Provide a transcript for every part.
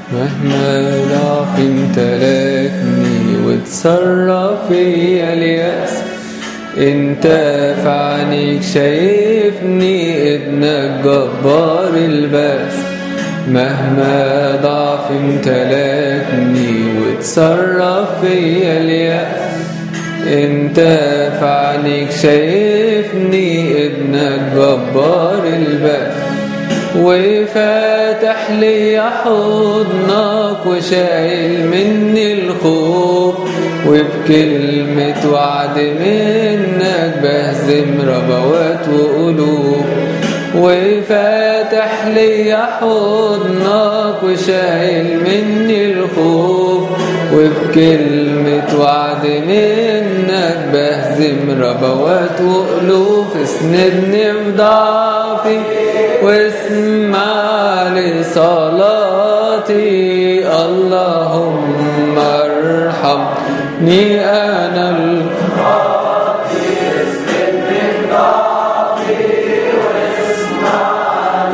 مهما ضعف امتلكني وتصرف فيا اليأس انت في عينيك شايفني ابنك جبار البأس مهما ضعف امتلكني وتصرف فيا اليأس انت في عينيك شايفني ابنك جبار البأس وفاتح لي حضنك وشايل مني الخوف وبكلمة وعد منك بهزم ربوات وقلوب وفاتح لي حضنك وشايل مني الخوف وبكلمة وعد منك بهزم ربوات وقلوب اسندني في ضعفي واسمع لصلاتي اللهم ارحمني انا الخاطئ اسندني في ضعفي واسمع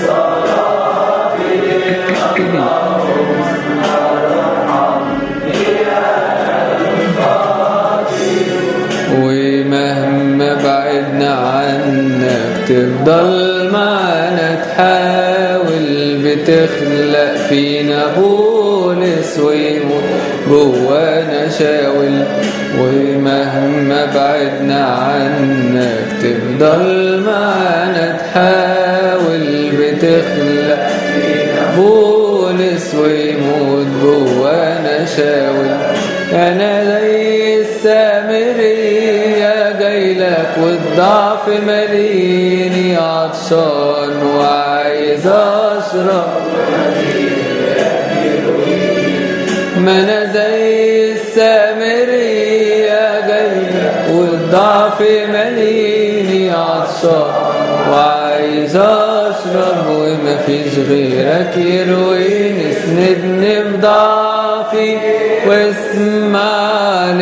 ومهما بعدنا عنك تفضل معنا تحاول بتخلق فينا بولس ويموت جوانا شاول ومهما بعدنا عنك تفضل معنا تحاول بتخلق فينا بولس ويموت جوانا شاول انا زي السامرية جايلك والضعف مليني عطشان وعايز اشرب ما انا زي السامرية جايلك والضعف مليني عطشان وعايز اشرب ومفيش غيرك يرويني اسندني في ضعفي واسمع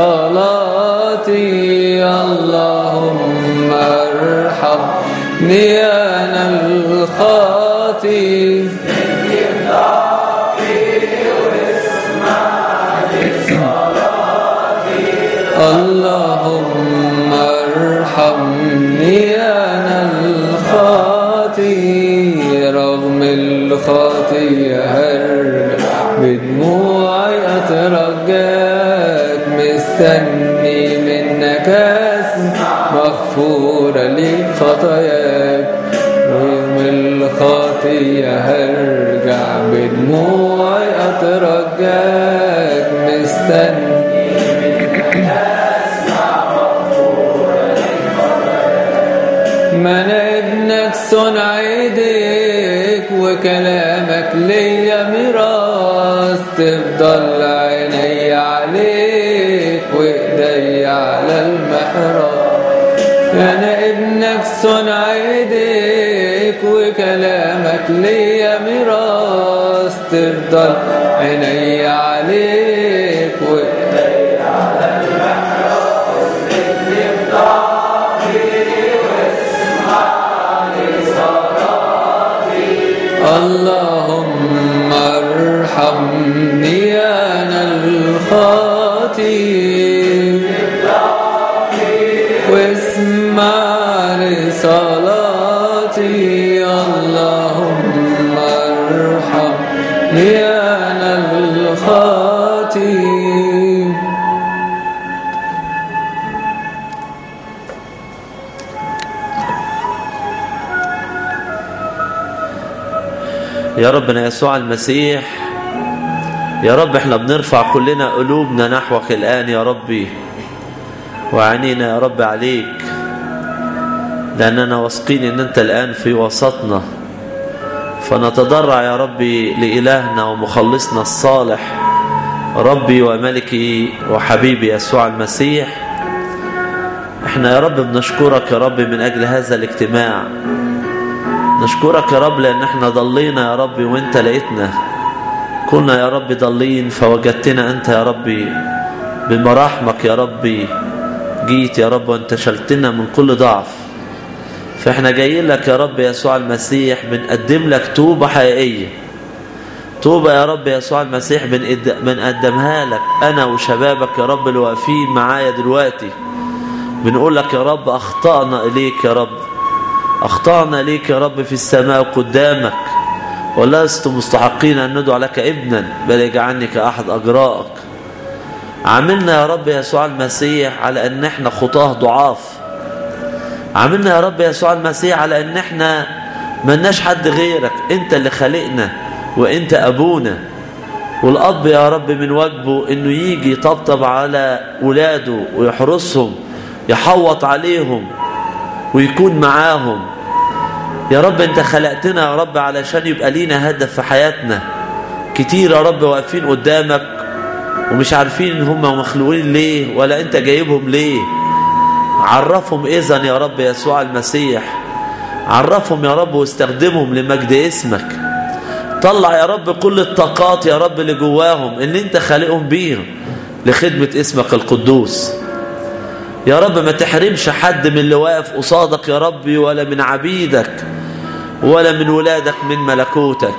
لصلاتي اللهم ارحمني انا الخاطئ اللهم ارحمني انا الخاطئ رغم الخطيه هرجع بدموعي اترجاك مستني منك اسمع مغفوره لي خطاياك رغم الخطيه هرجع بدموعي اترجاك مستني ما انا ابنك صنع ايديك وكلامك ليا ميراث تفضل عيني عليك وايدي على المحراب انا ابنك صنع ايديك وكلامك ليا ميراث تفضل عيني عليك وايدي على المحراب اسندني بضعفي اللهم ارحمني انا الخاطئ واسمع لصلاتي اللهم ارحمني انا الخاطئ يا ربنا يسوع المسيح يا رب احنا بنرفع كلنا قلوبنا نحوك الآن يا ربي وعينينا يا رب عليك لأننا واثقين ان انت الآن في وسطنا فنتضرع يا ربي لإلهنا ومخلصنا الصالح ربي وملكي وحبيبي يسوع المسيح احنا يا رب بنشكرك يا رب من أجل هذا الاجتماع نشكرك يا رب لأن احنا ضلينا يا رب وانت لقيتنا كنا يا رب ضالين فوجدتنا أنت يا ربي بمراحمك يا ربي جيت يا رب وانت شلتنا من كل ضعف فاحنا جايين لك يا رب يسوع المسيح بنقدم لك توبة حقيقية توبة يا رب يسوع المسيح بنقدمها لك أنا وشبابك يا رب اللي واقفين معايا دلوقتي بنقول لك يا رب أخطأنا إليك يا رب أخطأنا إليك يا رب في السماء قدامك ولست مستحقين أن ندعو لك ابنا بل اجعلني كأحد أجرائك عاملنا يا رب يسوع المسيح على أن احنا خطاه ضعاف عاملنا يا رب يسوع المسيح على أن احنا ملناش حد غيرك انت اللي خلقنا وانت أبونا والأب يا رب من واجبه أنه يجي يطبطب على ولاده ويحرسهم يحوط عليهم ويكون معاهم يا رب انت خلقتنا يا رب علشان يبقى لينا هدف في حياتنا كتير يا رب واقفين قدامك ومش عارفين ان هم مخلوقين ليه ولا انت جايبهم ليه عرفهم اذا يا رب يسوع المسيح عرفهم يا رب واستخدمهم لمجد اسمك طلع يا رب كل الطاقات يا رب اللي جواهم اللي انت خالقهم بيهم لخدمة اسمك القدوس يا رب ما تحرمش حد من اللي واقف قصادك يا ربي ولا من عبيدك ولا من ولادك من ملكوتك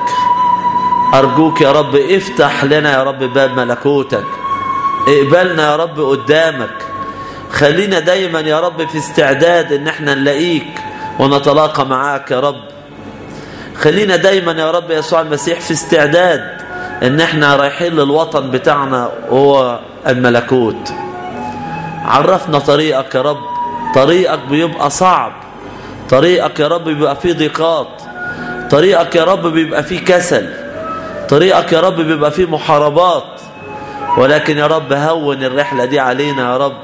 أرجوك يا رب افتح لنا يا رب باب ملكوتك اقبلنا يا رب قدامك خلينا دايما يا رب في استعداد ان احنا نلاقيك ونتلاقى معاك يا رب خلينا دايما يا رب يسوع المسيح في استعداد ان احنا رايحين للوطن بتاعنا هو الملكوت عرفنا طريقك يا رب طريقك بيبقى صعب طريقك يا رب بيبقى فيه ضيقات طريقك يا رب بيبقى فيه كسل طريقك يا رب بيبقى فيه محاربات ولكن يا رب هون الرحلة دي علينا يا رب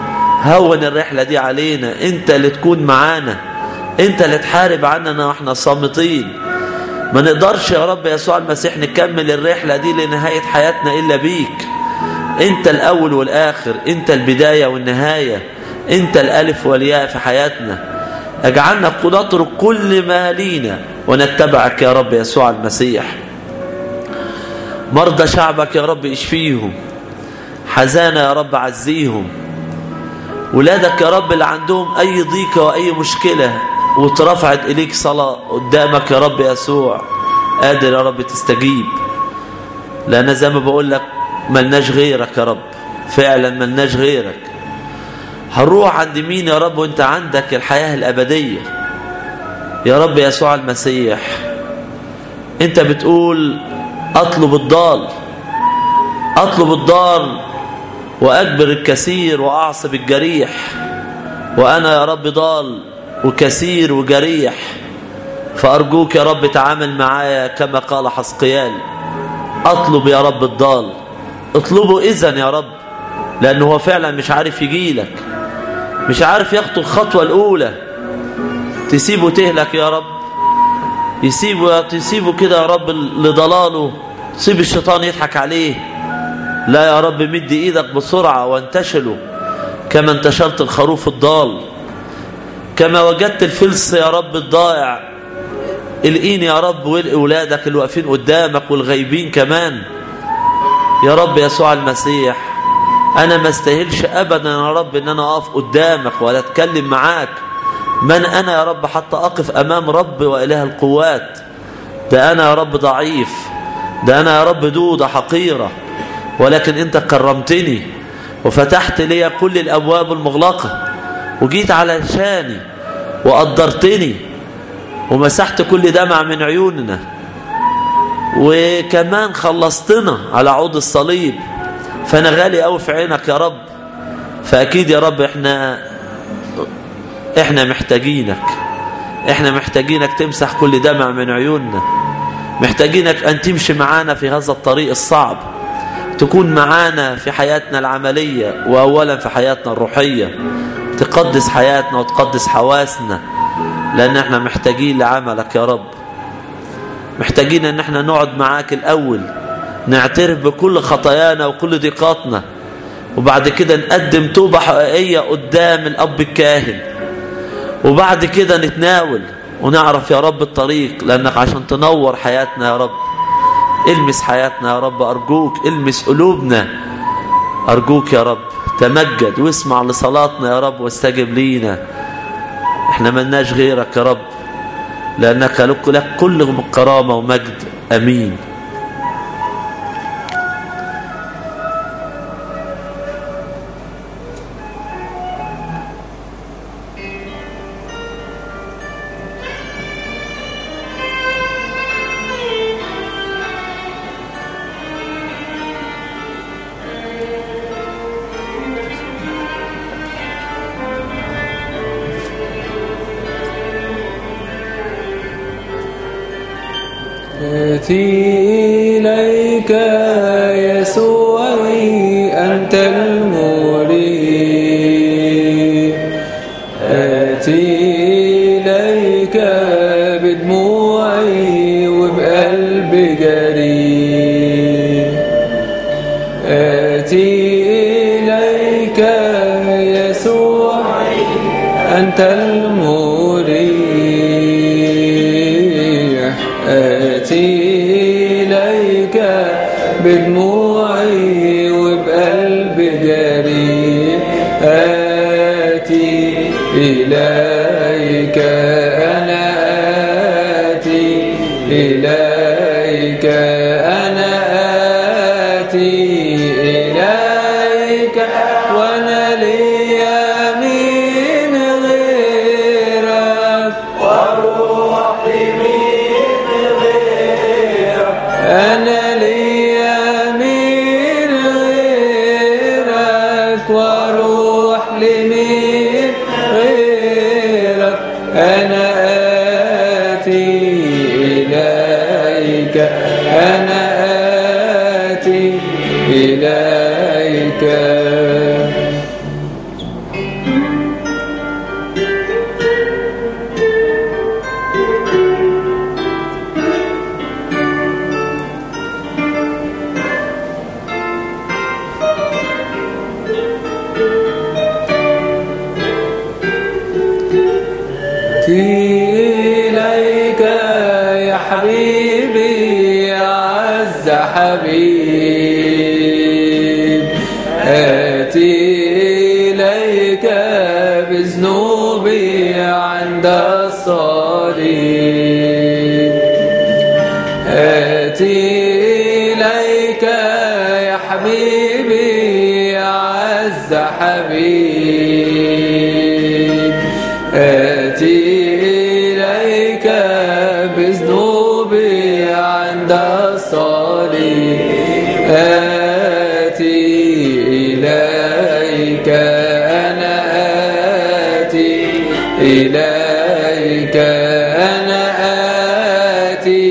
هون الرحلة دي علينا انت اللي تكون معانا انت اللي تحارب عننا واحنا صامتين ما نقدرش يا رب يسوع المسيح نكمل الرحلة دي لنهاية حياتنا إلا بيك انت الأول والآخر انت البداية والنهاية انت الألف والياء في حياتنا اجعلنا نترك كل ما لينا ونتبعك يا رب يسوع المسيح مرضى شعبك يا رب اشفيهم حزانة يا رب عزيهم ولادك يا رب اللي عندهم أي ضيقة وأي مشكلة واترفعت إليك صلاة قدامك يا رب يسوع قادر يا رب تستجيب لأن زي ما بقول لك ملناش غيرك يا رب فعلا ملناش غيرك هنروح عند مين يا رب وانت عندك الحياة الأبدية يا رب يسوع المسيح انت بتقول اطلب الضال اطلب الضال واجبر الكثير واعصب الجريح وانا يا رب ضال وكثير وجريح فارجوك يا رب تعامل معايا كما قال حسقيال اطلب يا رب الضال اطلبه اذا يا رب لانه هو فعلا مش عارف يجيلك مش عارف يخطو الخطوة الاولى تسيبه تهلك يا رب يسيبه تسيبه كده يا رب لضلاله سيب الشيطان يضحك عليه لا يا رب مد ايدك بسرعة وانتشله كما انتشلت الخروف الضال كما وجدت الفلس يا رب الضائع القيني يا رب والأولادك اللي واقفين قدامك والغايبين كمان يا رب يسوع المسيح أنا ما استاهلش أبدا يا رب أن أنا أقف قدامك ولا أتكلم معاك من أنا يا رب حتى أقف أمام رب وإله القوات ده أنا يا رب ضعيف ده أنا يا رب دودة حقيرة ولكن أنت كرمتني وفتحت لي كل الأبواب المغلقة وجيت على شاني وقدرتني ومسحت كل دمع من عيوننا وكمان خلصتنا على عود الصليب فأنا غالي قوي في عينك يا رب فأكيد يا رب احنا احنا محتاجينك احنا محتاجينك تمسح كل دمع من عيوننا محتاجينك أن تمشي معانا في هذا الطريق الصعب تكون معانا في حياتنا العملية وأولا في حياتنا الروحية تقدس حياتنا وتقدس حواسنا لأن احنا محتاجين لعملك يا رب محتاجين ان احنا نقعد معاك الأول نعترف بكل خطايانا وكل ضيقاتنا وبعد كده نقدم توبة حقيقية قدام الأب الكاهن وبعد كده نتناول ونعرف يا رب الطريق لأنك عشان تنور حياتنا يا رب المس حياتنا يا رب أرجوك المس قلوبنا أرجوك يا رب تمجد واسمع لصلاتنا يا رب واستجب لينا احنا ملناش غيرك يا رب لأنك لك كل كرامة ومجد أمين آتي إليك يسوعي أنت المريد آتي إليك بدموعي وبقلب جريء آتي إليك يسوع أنت المريح آتي إليك بدموعي وبقلب جريء آتي إليك أنا آتي إليك أنا آتي إليك وأنا لي من غيرك واروح لمين غيرك أنا لي من غيرك واروح لمين غيرك أنا آتي إليك أنا آتي إليك إليك يا حبيبي يا عز حبيب آتي إليك بذنوبي عند الصليب آتي إليك يا حبيبي يا عز حبيب آتي إليك بذنوبي عند الصليب آتي إليك أنا آتي إليك أنا آتي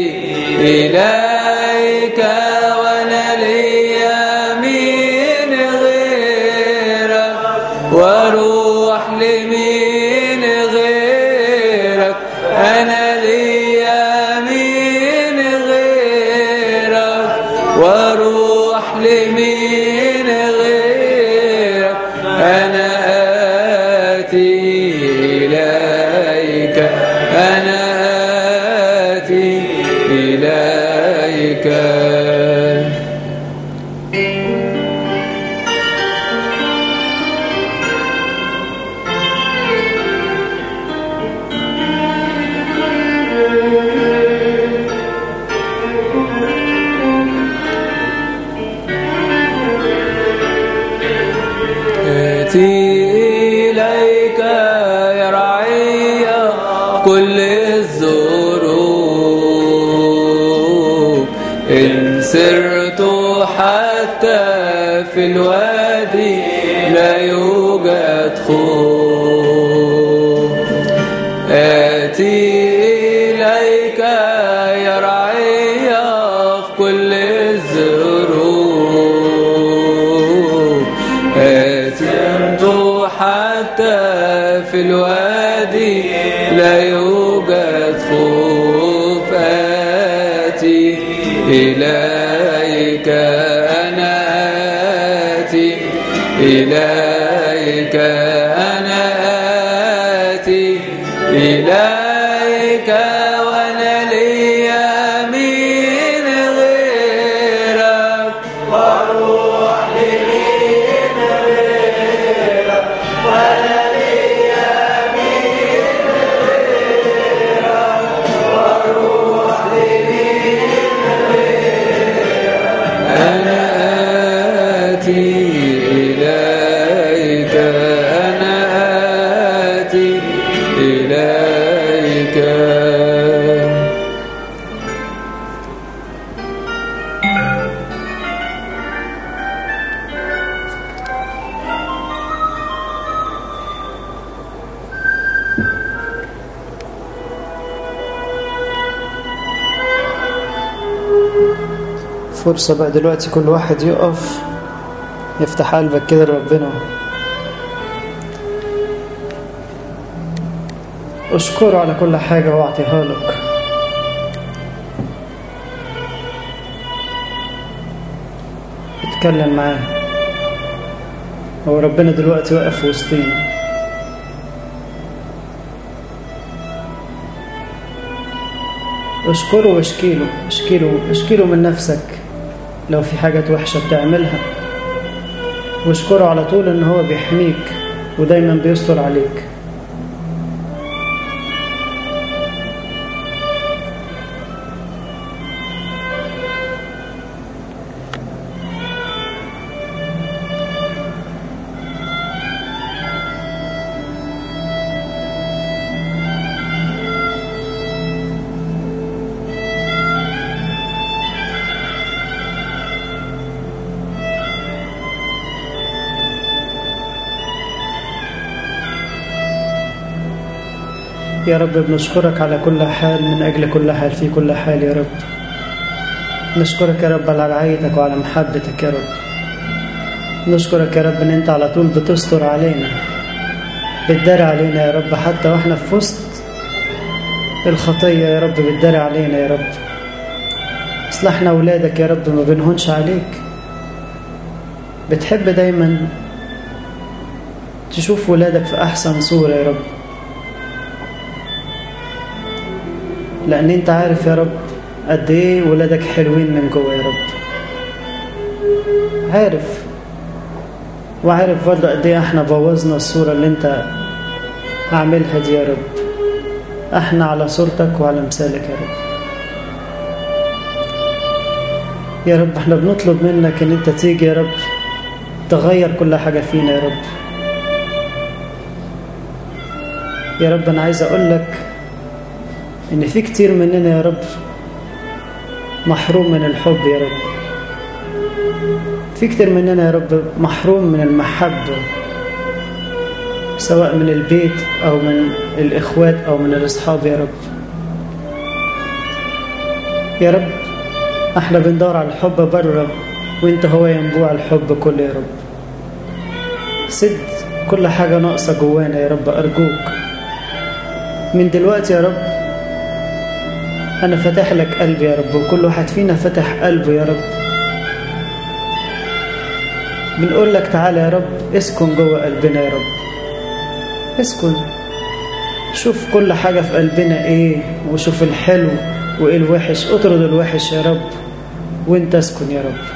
إليك وأنا لي من غيرك واروح لمين غيرك انا لي من غيرك واروح لمين غيرك انا اتي اليك انا اتي اليك آتي إليك يا رعي كل الظروف إن سرت حتى في الوادي لا يوجد خوف آتي إليك يا رعي في كل الظروف آتيت حتى في الوادي لا يوجد خوف آتي إليك أنا آتي إليك أنا آتي إليك وأنا لي من غيرك واروح لمين غيرك وانا ليا مين غيرك واروح لمين أنا آتي إليك فرصة بقى دلوقتي كل واحد يقف يفتح قلبك كده لربنا اشكره على كل حاجة واعطيها لك اتكلم معاه هو ربنا دلوقتي واقف وسطينا اشكره واشكيله اشكيله اشكيله من نفسك لو في حاجات وحشة بتعملها واشكره على طول ان هو بيحميك ودايما بيستر عليك يا رب بنشكرك على كل حال من أجل كل حال في كل حال يا رب نشكرك يا رب على رعايتك وعلى محبتك يا رب نشكرك يا رب ان انت على طول بتستر علينا بتداري علينا يا رب حتى واحنا في وسط الخطية يا رب بتداري علينا يا رب اصلحنا اولادك يا رب ما بنهونش عليك بتحب دايما تشوف ولادك في احسن صورة يا رب لان انت عارف يا رب قد ايه ولادك حلوين من جوه يا رب عارف وعارف برضه قد ايه احنا بوظنا الصورة اللي انت عاملها دي يا رب احنا على صورتك وعلى مثالك يا رب يا رب احنا بنطلب منك ان انت تيجي يا رب تغير كل حاجة فينا يا رب يا رب انا عايز اقول لك ان في كتير مننا يا رب محروم من الحب يا رب في كتير مننا يا رب محروم من المحبة سواء من البيت أو من الإخوات أو من الأصحاب يا رب يا رب احنا بندور على الحب بره وانت هو ينبوع الحب كله يا رب سد كل حاجة ناقصة جوانا يا رب أرجوك من دلوقتي يا رب أنا فاتح لك قلبي يا رب وكل واحد فينا فتح قلبه يا رب بنقول لك تعالى يا رب اسكن جوه قلبنا يا رب اسكن شوف كل حاجة في قلبنا ايه وشوف الحلو وايه الوحش اطرد الوحش يا رب وانت اسكن يا رب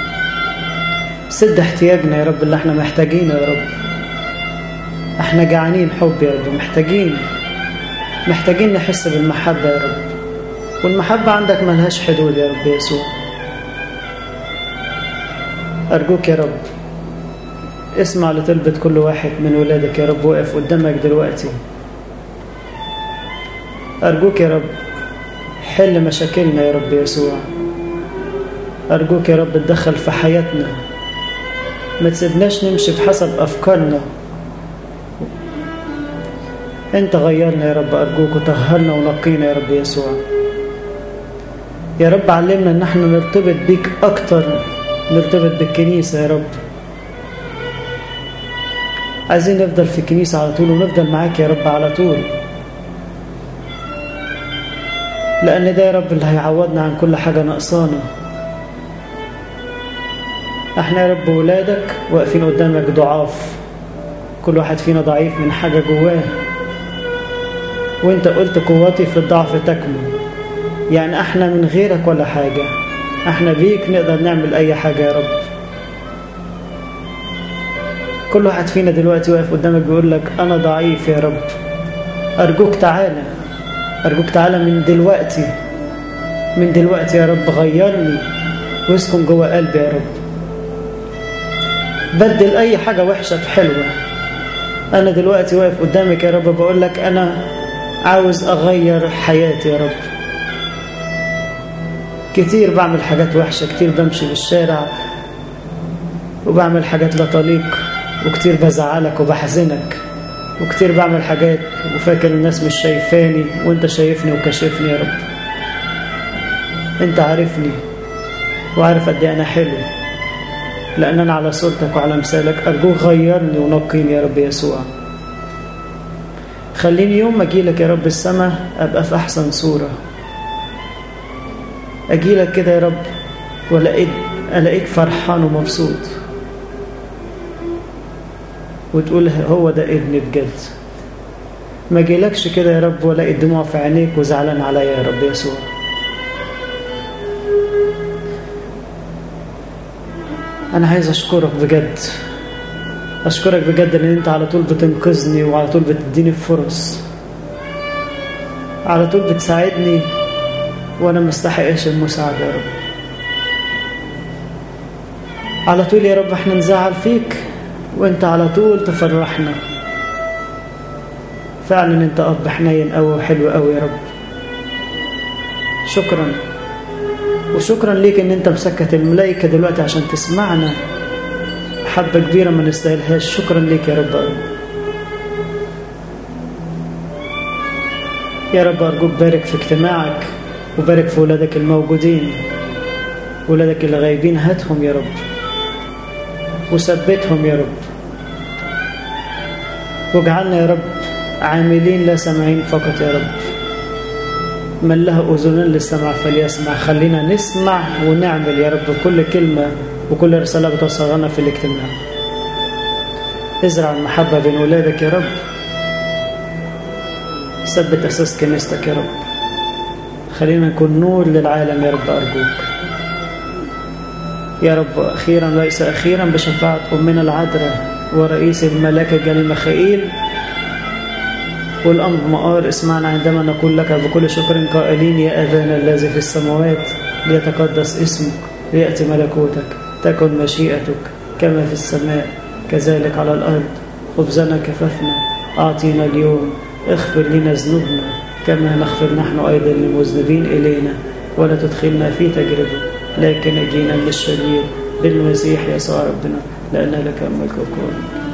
سد احتياجنا يا رب اللي احنا محتاجينه يا رب احنا جعانين حب يا رب محتاجين محتاجين نحس بالمحبة يا رب والمحبة عندك ملهاش حدود يا رب يسوع أرجوك يا رب اسمع لطلبة كل واحد من ولادك يا رب واقف قدامك دلوقتي أرجوك يا رب حل مشاكلنا يا رب يسوع أرجوك يا رب تدخل في حياتنا ما تسيبناش نمشي بحسب أفكارنا أنت غيرنا يا رب أرجوك وطهرنا ونقينا يا رب يسوع يا رب علمنا ان احنا نرتبط بيك اكتر نرتبط بالكنيسة يا رب عايزين نفضل في الكنيسة على طول ونفضل معاك يا رب على طول لأن ده يا رب اللي هيعوضنا عن كل حاجة نقصانا احنا يا رب ولادك واقفين قدامك ضعاف كل واحد فينا ضعيف من حاجة جواه وانت قلت قوتي في الضعف تكمن يعني احنا من غيرك ولا حاجة احنا بيك نقدر نعمل اي حاجة يا رب كل واحد فينا دلوقتي واقف قدامك بيقول لك انا ضعيف يا رب ارجوك تعالى ارجوك تعالى من دلوقتي من دلوقتي يا رب غيرني واسكن جوه قلبي يا رب بدل اي حاجة وحشة بحلوة انا دلوقتي واقف قدامك يا رب بقول لك انا عاوز اغير حياتي يا رب كتير بعمل حاجات وحشة كتير بمشي بالشارع وبعمل حاجات لا تليق وكتير بزعلك وبحزنك وكتير بعمل حاجات وفاكر الناس مش شايفاني وانت شايفني وكشفني يا رب انت عارفني وعارف قد ايه انا حلو لان انا على صورتك وعلى مثالك ارجوك غيرني ونقيني يا رب يسوع خليني يوم ما اجيلك يا رب السماء ابقى في احسن صوره اجيلك كده يا رب والاقيك الاقيك فرحان ومبسوط وتقول هو ده ابني بجد ما جيلكش كده يا رب والاقي الدموع في عينيك وزعلان عليا يا رب يسوع انا عايز اشكرك بجد اشكرك بجد ان انت على طول بتنقذني وعلى طول بتديني فرص على طول بتساعدني وانا مستحقش المساعده يا رب على طول يا رب احنا نزعل فيك وانت على طول تفرحنا فعلا انت اب حنين قوي وحلو قوي يا رب شكرا وشكرا ليك ان انت مسكت الملائكه دلوقتي عشان تسمعنا حبه كبيره ما نستاهلهاش شكرا ليك يا رب قوي. يا رب ارجوك بارك في اجتماعك وبارك في ولادك الموجودين ولادك اللي غايبين هاتهم يا رب وثبتهم يا رب واجعلنا يا رب عاملين لا سامعين فقط يا رب من له أذنان للسمع فليسمع خلينا نسمع ونعمل يا رب كل كلمة وكل رسالة بتوصلنا في الاجتماع ازرع المحبة بين ولادك يا رب ثبت أساس كنيستك يا رب خلينا نكون نور للعالم يا رب أرجوك يا رب أخيرا ليس أخيرا بشفاعة أمنا العذراء ورئيس الملاك الجليل ميخائيل والأمر مآر اسمعنا عندما نقول لك بكل شكر قائلين يا أبانا الذي في السماوات ليتقدس اسمك ليأتي ملكوتك تكن مشيئتك كما في السماء كذلك على الأرض خبزنا كففنا أعطينا اليوم اغفر لنا ذنوبنا كما نغفر نحن أيضا للمذنبين إلينا ولا تدخلنا في تجربة لكن اجينا من الشرير بالمسيح يسوع ربنا لأن لك الملك والقوة